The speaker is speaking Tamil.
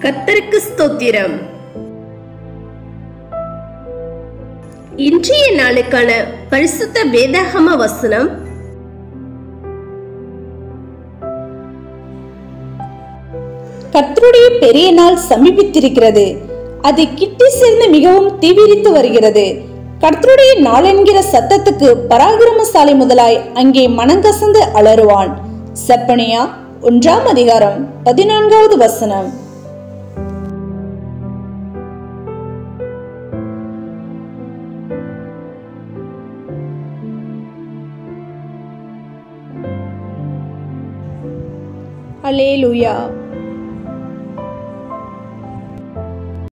கத்தருக்கு ஸ்தோத்திரம் இன்றைய நாளுக்கான பரிசுத்த வேதாகம வசனம் கர்த்தருடைய பெரிய நாள் சமீபித்திருக்கிறது அது கிட்டி சேர்ந்து மிகவும் தீவிரித்து வருகிறது கர்த்தருடைய நாள் என்கிற சத்தத்துக்கு பராக்கிரமசாலை முதலாய் அங்கே மனங்கசந்து அலறுவான் செப்பனியா ஒன்றாம் அதிகாரம் பதினான்காவது வசனம் அலேலுயா